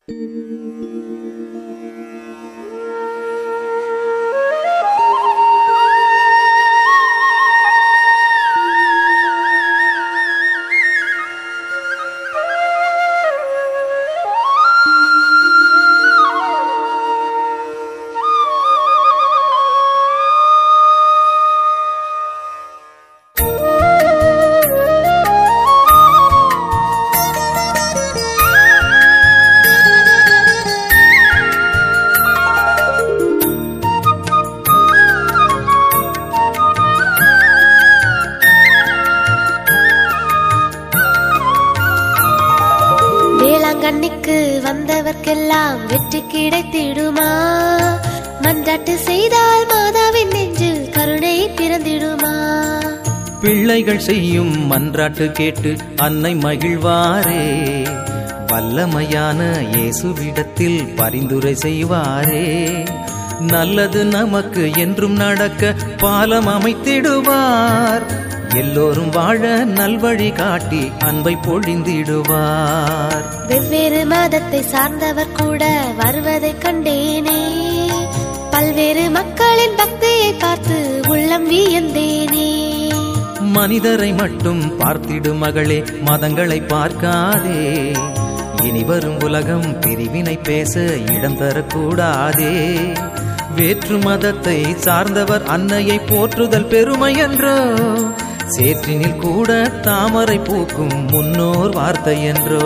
வேளாங்கண்ணிக்கு வந்தவர்க்கெல்லாம் வெற்றி கிடைத்திடுமா மன்றாட்டு செய்தால் மாதாவின் நெஞ்சில் கருணை பிறந்திடுமா பிள்ளைகள் செய்யும் மன்றாட்டு கேட்டு அன்னை மகிழ்வாரே வல்லமையான இயேசுவிடத்தில் பரிந்துரை செய்வாரே நல்லது நமக்கு என்றும் நடக்க பாலம் அமைத்திடுவார் எல்லோரும் வாழ நல்வழி காட்டி அன்பை பொழிந்திடுவார் வெவ்வேறு மதத்தை சார்ந்தவர் கூட வருவதை கண்டேனே பல்வேறு மக்களின் பக்தியை பார்த்து உள்ளம் வியந்தேனே மனிதரை மட்டும் பார்த்திடு மகளே மதங்களை பார்க்காதே இனி வரும் உலகம் பிரிவினை பேச இடம் தரக்கூடாதே வேற்று மதத்தை சார்ந்தவர் அன்னையை போற்றுதல் பெருமை என்றோ சேற்றினில் கூட தாமரை பூக்கும் முன்னோர் வார்த்தை என்றோ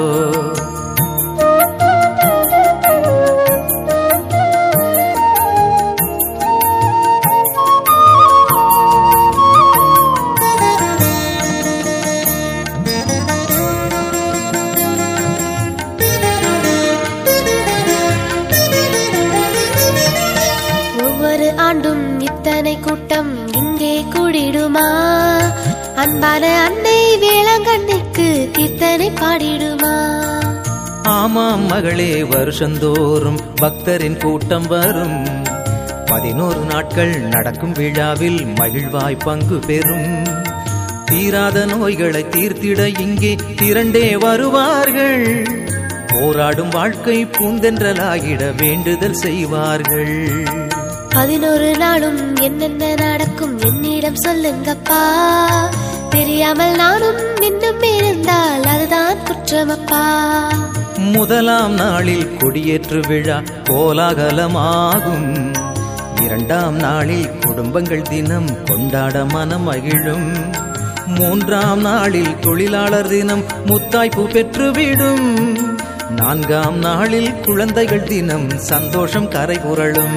ஒவ்வொரு ஆண்டும் இத்தனை கூட்டம் இங்கே கூடிடுமா அன்பான அன்னை வேளாங்கண்ணிக்கு கீர்த்தனை பாடிடுமா ஆமாம் மகளே வருஷந்தோறும் பக்தரின் கூட்டம் வரும் பதினோரு நாட்கள் நடக்கும் விழாவில் மகிழ்வாய் பங்கு பெறும் தீராத நோய்களை தீர்த்திட இங்கே திரண்டே வருவார்கள் போராடும் வாழ்க்கை பூந்தென்றலாகிட வேண்டுதல் செய்வார்கள் பதினோரு நாளும் என்னென்ன நடக்கும் என்னிடம் சொல்லுங்கப்பா தெரியாமல் நானும் இன்னும் இருந்தால் அதுதான் குற்றமப்பா முதலாம் நாளில் கொடியேற்று விழா கோலாகலமாகும் இரண்டாம் நாளில் குடும்பங்கள் தினம் கொண்டாட மனம் மகிழும் மூன்றாம் நாளில் தொழிலாளர் தினம் முத்தாய்ப்பு பெற்றுவிடும் நான்காம் நாளில் குழந்தைகள் தினம் சந்தோஷம் கரை புரளும்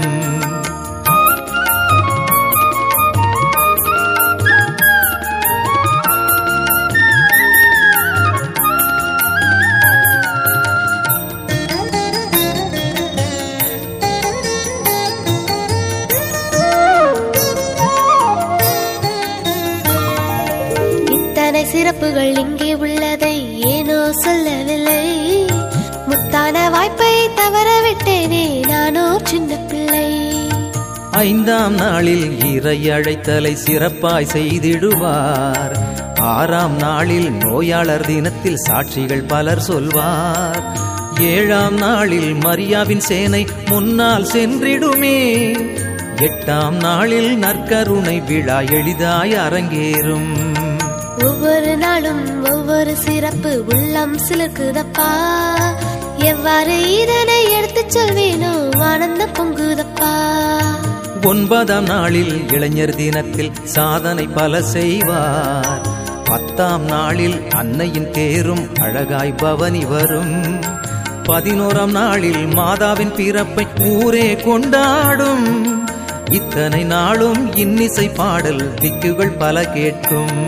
இத்தனை சிறப்புகள் இங்கே உள்ளதை ஏனோ சொல்லவில்லை முத்தான வாய்ப்பை தவற விட்டேனே நானோ சின்ன பிள்ளை ஐந்தாம் நாளில் இறை அழைத்தலை சிறப்பாய் செய்திடுவார் ஆறாம் நாளில் நோயாளர் தினத்தில் சாட்சிகள் பலர் சொல்வார் ஏழாம் நாளில் மரியாவின் சேனை முன்னால் சென்றிடுமே எட்டாம் நாளில் நற்கருணை விழா எளிதாய் அரங்கேறும் ஒவ்வொரு நாளும் ஒவ்வொரு சிறப்பு உள்ளம் சிலிர்க்குதப்பா எவ்வாறு இதனை எடுத்துச் சொல்வேனோ ஆனந்தம் பொங்குதப்பா ஒன்பதாம் நாளில் இளைஞர் தினத்தில் சாதனை பல செய்வார் பத்தாம் நாளில் அன்னையின் தேரும் அழகாய் பவனி வரும் பதினோராம் நாளில் மாதாவின் பிறப்பை ஊரே கொண்டாடும் இத்தனை நாளும் இன்னிசை பாடல் திக்குகள் பல கேட்கும்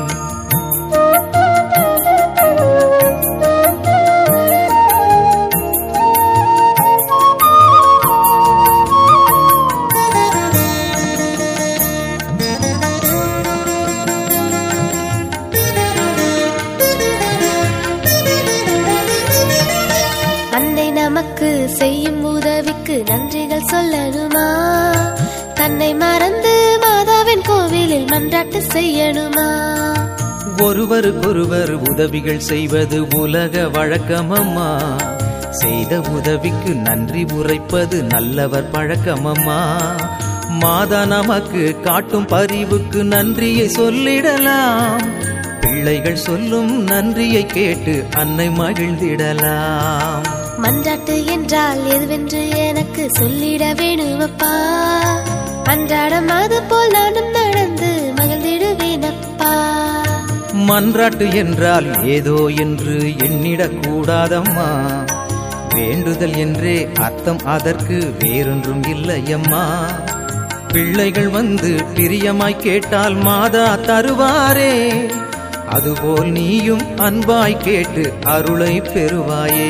அன்னை நமக்கு செய்யும் உதவிக்கு நன்றிகள் சொல்லணுமா தன்னை மறந்து மாதாவின் கோவிலில் மன்றாட்டு செய்யணுமா ஒருவருக்கொருவர் உதவிகள் செய்வது உலக வழக்கமம்மா செய்த உதவிக்கு நன்றி உரைப்பது நல்லவர் பழக்கமம்மா மாதா நமக்கு காட்டும் பரிவுக்கு நன்றியை சொல்லிடலாம் பிள்ளைகள் சொல்லும் நன்றியை கேட்டு அன்னை மகிழ்ந்திடலாம் மன்றாட்டு என்றால் எதுவென்று எனக்கு சொல்லிட வேணுமப்பா அன்றாடம் அது போல் நானும் நடந்து மகிழ்ந்திடுவேனப்பா மன்றாட்டு என்றால் ஏதோ என்று எண்ணிடக் கூடாதம்மா வேண்டுதல் என்றே அர்த்தம் அதற்கு வேறொன்றும் இல்லையம்மா பிள்ளைகள் வந்து பிரியமாய் கேட்டால் மாதா தருவாரே அதுபோல் நீயும் அன்பாய் கேட்டு அருளை பெறுவாயே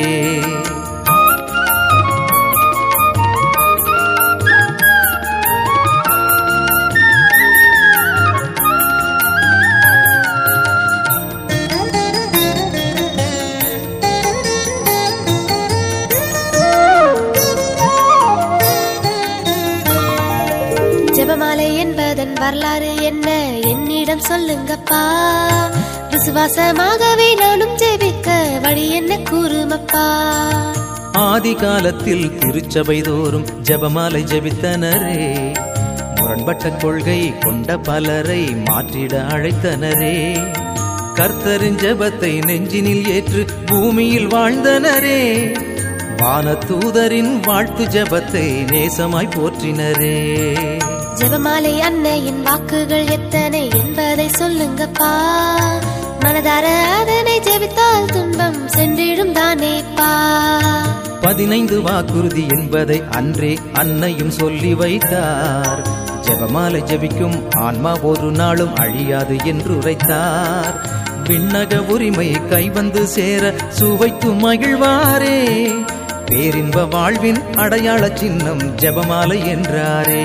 ஜெபமாலை என்பதன் வரலாறு என்ன என்னிடம் சொல்லுங்கப்பா விசுவாசமாகவே நானும் ஜெபிக்க வழி என்ன கூறுமப்பா ஆதி காலத்தில் திருச்சபை தோறும் ஜெபமாலை ஜெபித்தனரே முரண்பட்ட கொள்கை கொண்ட பலரை மாற்றிட அழைத்தனரே கர்த்தரின் ஜெபத்தை நெஞ்சினில் ஏற்று பூமியில் வாழ்ந்தனரே வானதூதரின் வாழ்த்து ஜெபத்தை நேசமாய் போற்றினரே ஜெபமாலை அன்னையின் வாக்குகள் எத்தனை என்பதை சொல்லுங்கப்பா மனதார அதனை ஜெபித்தால் துன்பம் சென்றிடும் தானேப்பா பதினைந்து வாக்குறுதி என்பதை அன்றே அன்னையும் சொல்லி வைத்தார் ஜெபமாலை ஜெபிக்கும் ஆன்மா ஒரு நாளும் அழியாது என்று உரைத்தார் விண்ணக உரிமை கைவந்து சேர சுவைத்து மகிழ்வாரே பேரின்ப வாழ்வின் அடையாள சின்னம் ஜெபமாலை என்றாரே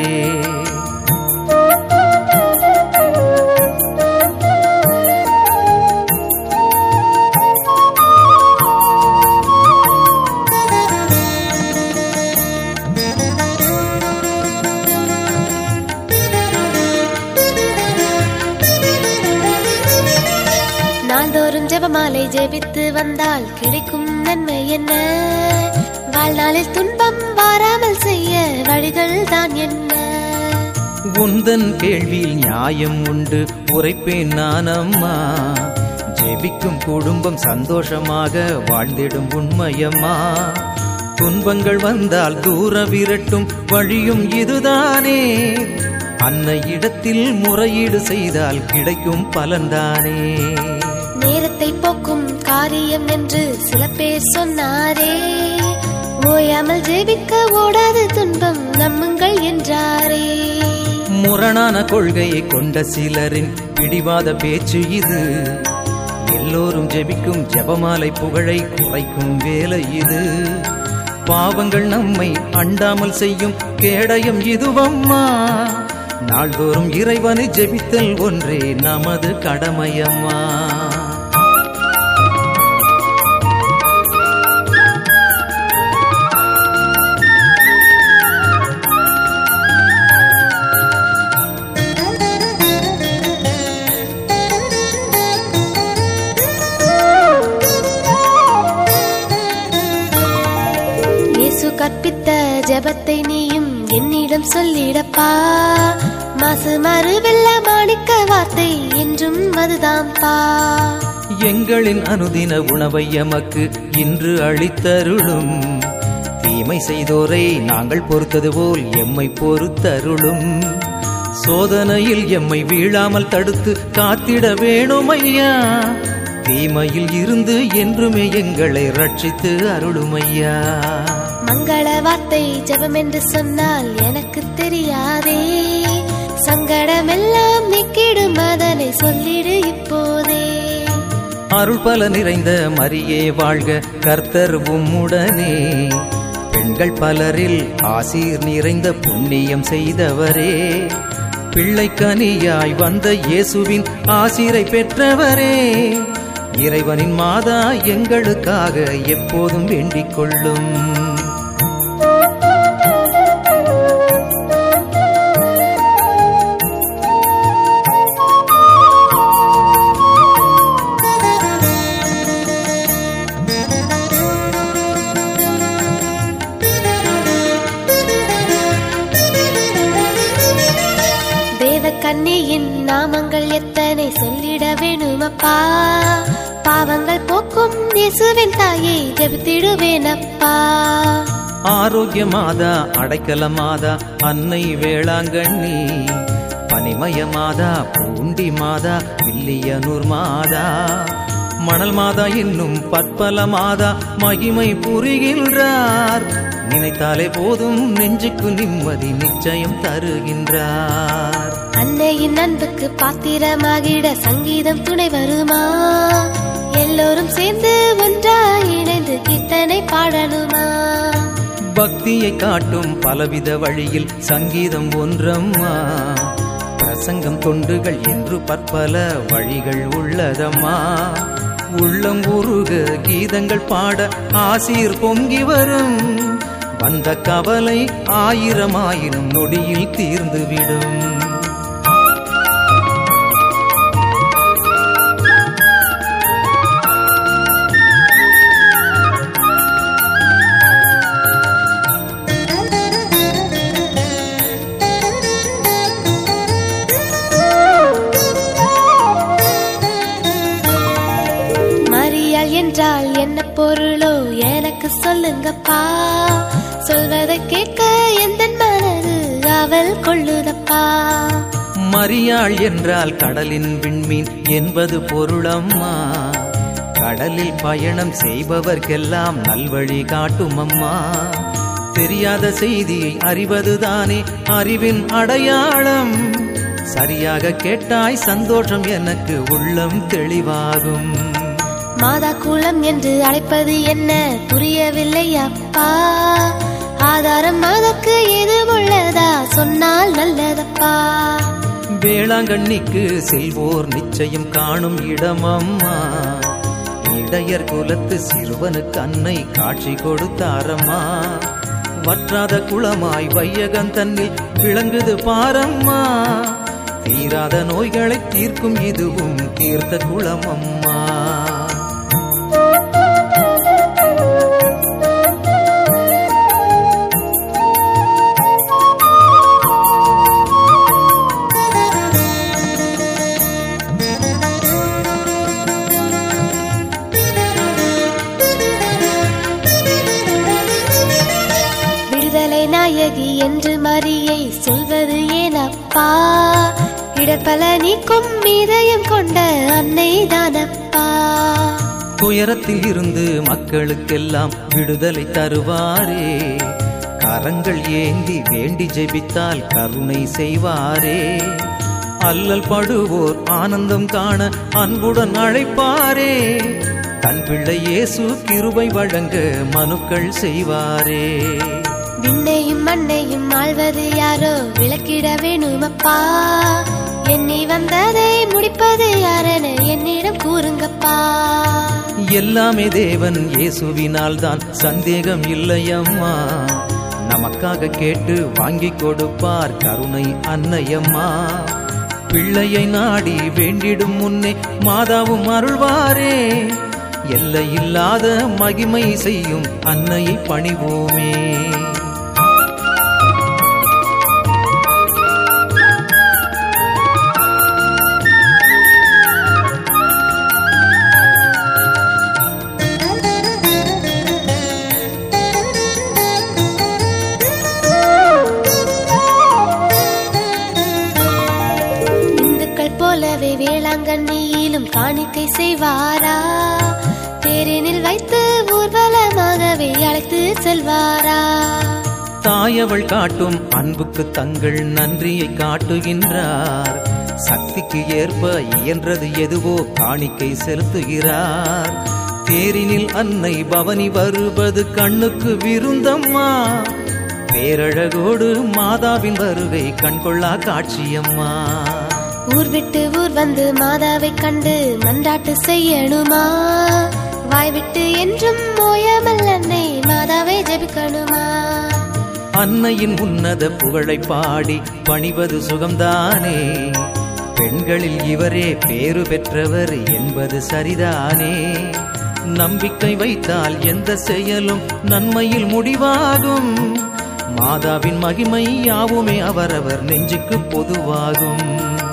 நாள்தோறும் ஜெபமாலை ஜெபித்து வந்தால் கிடைக்கும் நன்மை என்ன வாழ்நாளில் துன்பம் வாராமல் செய்ய வழிகள் தான் என்ன உந்தன் கேள்வியில் நியாயம் உண்டு உரைப்பேன் நான் அம்மா ஜெபிக்கும் குடும்பம் சந்தோஷமாக வாழ்ந்திடும் உண்மையம்மா துன்பங்கள் வந்தால் தூர விரட்டும் வழியும் இதுதானே அன்னை இடத்தில் முறையீடு செய்தால் கிடைக்கும் பலன்தானே நேரத்தை போக்கும் காரியம் என்று சில பேர் சொன்னாரே ஓயாமல் ஜெபிக்க ஓடாது துன்பம் நம்புங்கள் என்றாரே முரணான கொள்கையை கொண்ட சிலரின் பிடிவாத பேச்சு இது எல்லோரும் ஜெபிக்கும் ஜெபமாலை புகழை குறைக்கும் வேலை இது பாவங்கள் நம்மை அண்டாமல் செய்யும் கேடயம் இதுவம்மா நாள்தோறும் இறைவனை ஜெபித்தல் ஒன்றே நமது கடமையம்மா இயேசு கற்பித்த ஜெபத்தை நீயும் என்னிடம் சொல்லிடப்பா மாசு மறுவெல்ல மாணிக்க வார்த்தை என்றும் அதுதான்ப்பா எங்களின் அனுதின உணவை எமக்கு இன்று அளித்தருளும் தீமை செய்தோரை நாங்கள் பொறுத்தது போல் எம்மை பொறுத்தருளும் சோதனையில் எம்மை வீழாமல் தடுத்து காத்திட வேணும் ஐயா தீமையில் இருந்து என்றுமே எங்களை ரட்சித்து அருளுமையா மங்கள வார்த்தை ஜெபம் என்று சொன்னால் எனக்கு தெரியாதே சங்கடமெல்லாம் நீக்கிடும் அதனை சொல்லிடு இப்போதே அருள் பல நிறைந்த மரியே வாழ்க கர்த்தர் உம்முடனே பெண்கள் பலரில் ஆசீர் நிறைந்த புண்ணியம் செய்தவரே பிள்ளைக்கனியாய் வந்த இயேசுவின் ஆசீரை பெற்றவரே இறைவனின் மாதா எங்களுக்காக எப்போதும் வேண்டிக் கொள்ளும் கண்ணியின் நாமங்கள் எத்தனை சொல்லிட வேணுமப்பா பாவங்கள் போக்கும் இயேசுவின் தாயை ஜெபித்திடுவேனப்பா ஆரோக்கிய மாதா அடைக்கல மாதா அன்னை வேளாங்கண்ணி பனிமய மாதா பூண்டி மாதா வில்லியனூர் மாதா மணல் மாதா என்னும் பற்பல மாதா மகிமை புரிகின்றார் நினைத்தாலே போதும் நெஞ்சுக்கு நிம்மதி நிச்சயம் தருகின்றார் அன்னையின் அன்புக்கு பாத்திரமாகிட சங்கீதம் துணை வருமா எல்லோரும் சேர்ந்து ஒன்றாய் இணைந்து கீர்த்தனை பாடணுமா பக்தியை காட்டும் பலவித வழியில் சங்கீதம் ஒன்றம்மா பிரசங்கம் தொண்டுகள் என்று பற்பல வழிகள் உள்ளதம்மா உள்ளம் உருக கீதங்கள் பாட ஆசீர் பொங்கி வரும் வந்த கவலை ஆயிரம் ஆயிரம் நொடியில் தீர்ந்துவிடும் மரியாள் என்றால் என்ன பொருளோ எனக்கு சொல்லுங்கப்பா சொல்வதை கேட்க எந்த மனது அவள் கொள்ளுதப்பா மரியாள் என்றால் கடலின் விண்மீன் என்பது பொருளம்மா கடலில் பயணம் செய்பவர்க்கெல்லாம் நல்வழி காட்டும் அம்மா தெரியாத செய்தியை அறிவதுதானே அறிவின் அடையாளம் சரியாக கேட்டாய் சந்தோஷம் எனக்கு உள்ளம் தெளிவாகும் மாதா குளம் என்று அழைப்பது என்ன புரியவில்லை அப்பா ஆதாரம் அதற்கு எது உள்ளதா சொன்னால் நல்லதப்பா வேளாங்கண்ணிக்கு செல்வோர் நிச்சயம் காணும் இடமம்மா இடையர் குலத்து சிறுவனுக்கு அன்னை காட்சி கொடுத்தாரம்மா வற்றாத குளமாய் வையகம் தன்னில் விளங்குது பாரம்மா தீராத நோய்களை தீர்க்கும் இதுவும் தீர்த்த குளமம்மா விடுதலை நாயகி என்று மரியை சொல்வது ஏனப்பா இடப்பல நீக்கும் இதயம் கொண்ட அன்னை தானப்பா துயரத்தில் இருந்து மக்களுக்கெல்லாம் விடுதலை தருவாரே கரங்கள் ஏந்தி வேண்டி ஜெபித்தால் கருணை செய்வாரே அல்லல் படுவோர் ஆனந்தம் காண அன்புடன் அழைப்பாரே தன் பிள்ளை இயேசு கிருபை வழங்க மனுக்கள் செய்வாரே விண்ணையும் மண்ணையும் ஆழ்வது யாரோ விளக்கிட வேணுமப்பா எண்ணி வந்ததை முடிப்பது யாரென என்னிடம் கூறுங்கப்பா எல்லாமே தேவன் இயேசுவினால் தான் சந்தேகம் இல்லையம்மா நமக்காக கேட்டு வாங்கி கொடுப்பார் கருணை அன்னையம்மா பிள்ளையை நாடி வேண்டிடும் முன்னே மாதாவும் அருள்வாரே எல்லையில்லாத மகிமை செய்யும் அன்னையை பணிவோமே இந்துக்கள் போலவே வேளாங்கண்ணியிலும் காணிக்கை செய்வாரா தேரினில் வைத்து ஊர்வலமாகவே அழைத்து செல்வாரா தாயவள் காட்டும் அன்புக்கு தங்கள் நன்றியை காட்டுகின்றார் சக்திக்கு ஏற்ப இயன்றது எதுவோ காணிக்கை செலுத்துகிறார் தேரினில் அன்னை பவனி வருவது கண்ணுக்கு விருந்தம்மா பேரழகோடு மாதாவின் வருகை கண்கொள்ளா காட்சியம்மா ஊர் விட்டு ஊர் வந்து மாதாவை கண்டு மன்றாட்டு செய்யணுமா வாய் விட்டு என்றும் ஓயாமல் அன்னை மாதாவை ஜெபிக்கணுமா அன்னையின் உன்னத புகழை பாடி பணிவது சுகம்தானே பெண்களில் இவரே பேரு பெற்றவர் என்பது சரிதானே நம்பிக்கை வைத்தால் எந்த செயலும் நன்மையில் முடிவாகும் மாதாவின் மகிமை யாவுமே அவரவர் நெஞ்சுக்கு பொதுவாகும்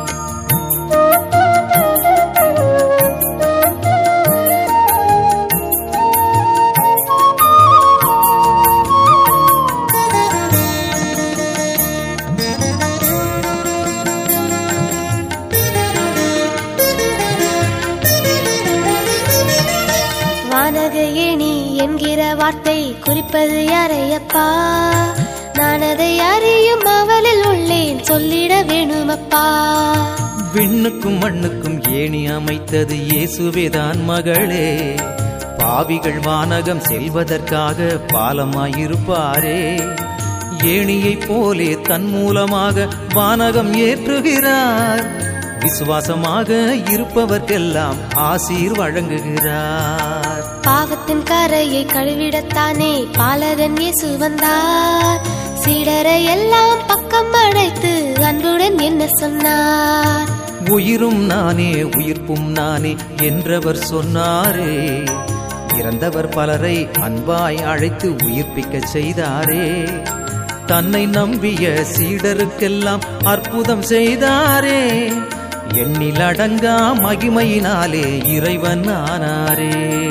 வானக ஏணி என்கிற வார்த்தை குறிப்பது யாரையப்பா நான் அதை அறியும் அவளில் உள்ளேன் சொல்லிட வேணுமப்பா விண்ணுக்கும் மண்ணுக்கும் ஏணி அமைத்தது இயேசுவேதான் மகளே பாவிகள் வானகம் செல்வதற்காக பாலமாயிருப்பாரே ஏணியைப் போலே தன் மூலமாக வானகம் ஏற்றுகிறார் விசுவாசமாக இருப்பவர்க்கெல்லாம் ஆசீர் வழங்குகிறார் பாவத்தின் கரையை கழுவிடத்தானே பாலகன் இயேசு வந்தார் சீடரை எல்லாம் பக்கம் அடைத்து அன்புடன் என்ன சொன்னார் உயிரும் நானே உயிர்ப்பும் நானே என்றவர் சொன்னாரே இறந்தவர் பலரை அன்பாய் அழைத்து உயிர்ப்பிக்கச் செய்தாரே தன்னை நம்பிய சீடருக்கெல்லாம் அற்புதம் செய்தாரே எண்ணிலடங்கா மகிமையினாலே இறைவன் ஆனாரே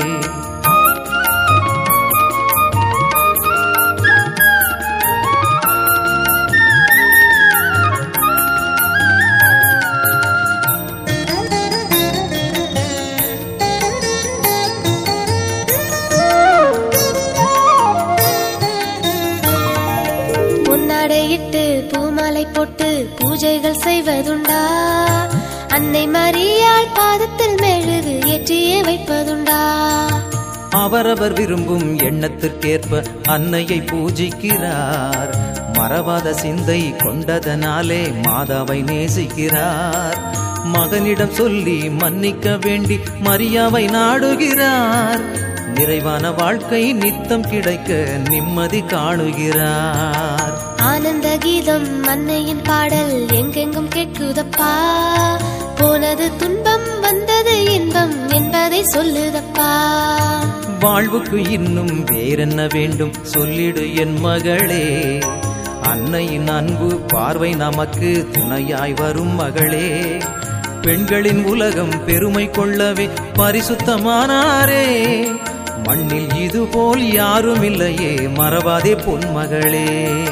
பொன்னாடையிட்டு பூமாலை போட்டு பூஜைகள் செய்வதுண்டா அன்னை மரியாள் பாதத்தில் மெழுகு ஏற்றியே வைப்பதுண்டா அவரவர் விரும்பும் எண்ணத்திற்கேற்ப அன்னையை பூஜிக்கிறார் மறவாத சிந்தை கொண்டதனாலே மாதாவை நேசிக்கிறார் மகனிடம் சொல்லி மன்னிக்க வேண்டி மரியாவை நாடுகிறார் நிறைவான வாழ்க்கை நித்தம் கிடைக்க நிம்மதி காணுகிறார் ஆனந்த கீதம் அன்னையின் பாடல் எங்கெங்கும் கேட்குதப்பா போனது துன்பம் வந்தது இன்பம் என்பதை சொல்லுதப்பா வாழ்வுக்கு இன்னும் வேறென்ன வேண்டும் சொல்லிடு என் மகளே அன்னையின் அன்பு பார்வை நமக்கு துணையாய் வரும் மகளே பெண்களின் உலகம் பெருமை கொள்ளவே பரிசுத்தமானாரே மண்ணில் இதுபோல் யாரும் இல்லையே மறவாதே பொன்மகளே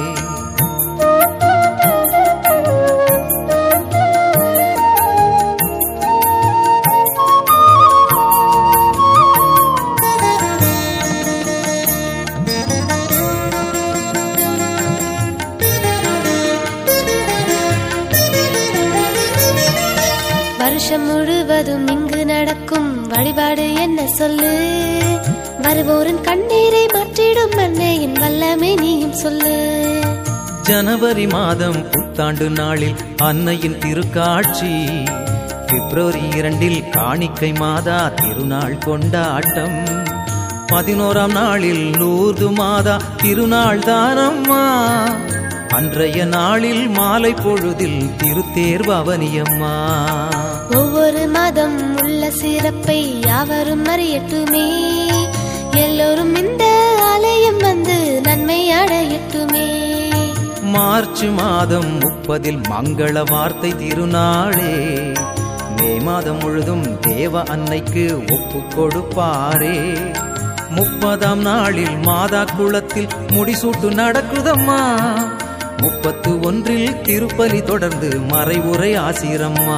வருஷம் முழுவதும் இங்கு நடக்கும் வழிபாடு என்ன சொல்லு வருவோரின் கண்ணீரை மாற்றிடும் அன்னையின் வல்லமை நீயும் சொல்லு ஜனவரி மாதம் புத்தாண்டு நாளில் அன்னையின் திருக்காட்சி பிப்ரவரி இரண்டில் காணிக்கை மாதா திருநாள் கொண்டாட்டம் பதினோராம் நாளில் லூர்து மாதா திருநாள் தானம்மா அன்றைய நாளில் மாலை பொழுதில் திருத்தேர் பவனியம்மா ஒவ்வொரு மாதம் உள்ள சிறப்பை யாவரும் அறியட்டுமே எல்லோரும் இந்த ஆலயம் வந்து நன்மை அடையட்டுமே மார்ச் மாதம் முப்பதில் மங்கள வார்த்தை திருநாளே மே மாதம் முழுதும் தேவ அன்னைக்கு ஒப்பு கொடுப்பாரே முப்பதாம் நாளில் மாதா குளத்தில் முடிசூட்டு நடக்குதம்மா முப்பத்து ஒன்றில் திருப்பலி தொடர்ந்து மறைவுரை ஆசிரம்மா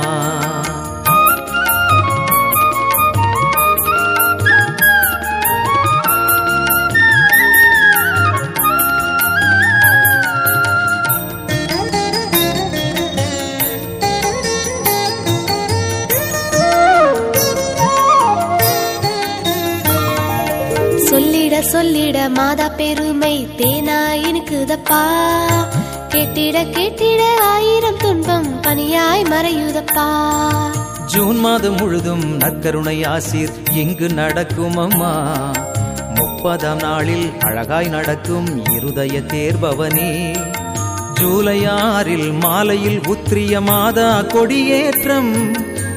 சொல்லிட சொல்லிட மாதா பெருமை தேனா இனுக்குதப்பா கேட்டிட கேட்டிட ஆயிரம் துன்பம் பனியாய் மறையுதப்பா ஜூன் மாதம் முழுதும் நற்கருணை ஆசீர் இங்கு நடக்கும் அம்மா முப்பதாம் நாளில் அழகாய் நடக்கும் இருதய தேர்பவனே ஜூலை ஆறில் மாலையில் உத்திரிய மாதா கொடியேற்றம்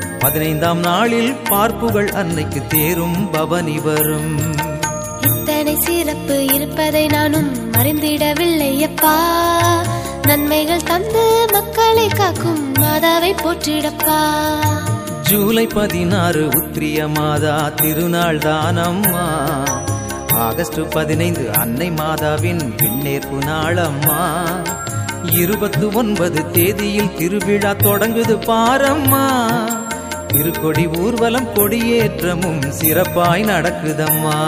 பதினைந்தாம் நாளில் பார்ப்புகள் அன்னைக்கு தேரும் பவனி வரும் இத்தனை சிறப்பு இருப்பதை நானும் அறிந்திடவில்லை அப்பா நன்மைகள் தந்து மக்களை காக்கும் மாதாவை போற்றிடப்பா ஜூலை பதினாறு உத்திரிய மாதா திருநாள் தானம்மா ஆகஸ்ட் பதினைந்து அன்னை மாதாவின் விண்ணேற்பு நாளம்மா இருபத்து ஒன்பது தேதியில் திருவிழா தொடங்குது பாரம்மா திருக்கொடி ஊர்வலம் கொடியேற்றமும் சிறப்பாய் நடக்குதம்மா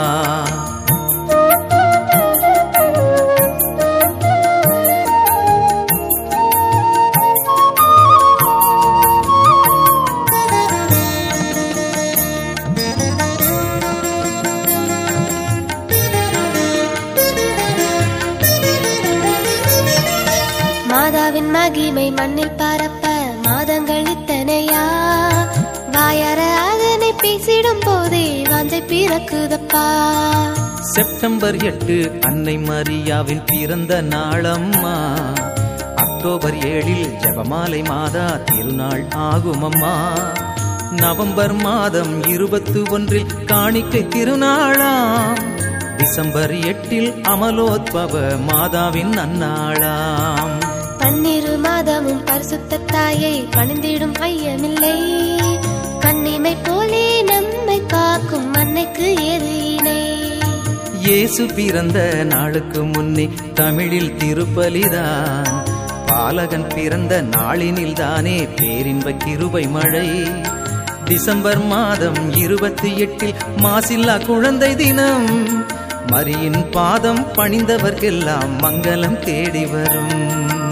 மாதாவின் மகிமை மண்ணில் பரப்ப மாதங்கள் இத்தனையா வாயார அதனை பேசிடும் போதே வாஞ்சை பிறக்குதப்பா செப்டம்பர் எட்டு அன்னை மரியாவின் பிறந்த நாளம்மா அக்டோபர் ஏழில் ஜெபமாலை மாதா திருநாள் ஆகுமம்மா நவம்பர் மாதம் இருபத்து ஒன்றில் காணிக்கை திருநாளாம் டிசம்பர் எட்டில் அமலோத்பவ மாதாவின் நன்னாளாம் பன்னிரு மாதமும் பரிசுத்த தாயை பணிந்திடும் ஐயமில்லை கண்ணிமை போலே நம்மை காக்கும் அன்னைக்கு ஏது இணை இயேசு பிறந்த நாளுக்கு முன்னே தமிழில் திருப்பலிதான் பாலகன் பிறந்த நாளினில் தானே பேரின்ப கிருபை மழை டிசம்பர் மாதம் இருபத்தி எட்டில் மாசில்லா குழந்தை தினம் மரியின் பாதம் பணிந்தவர்க்கெல்லாம் மங்களம் தேடி வரும்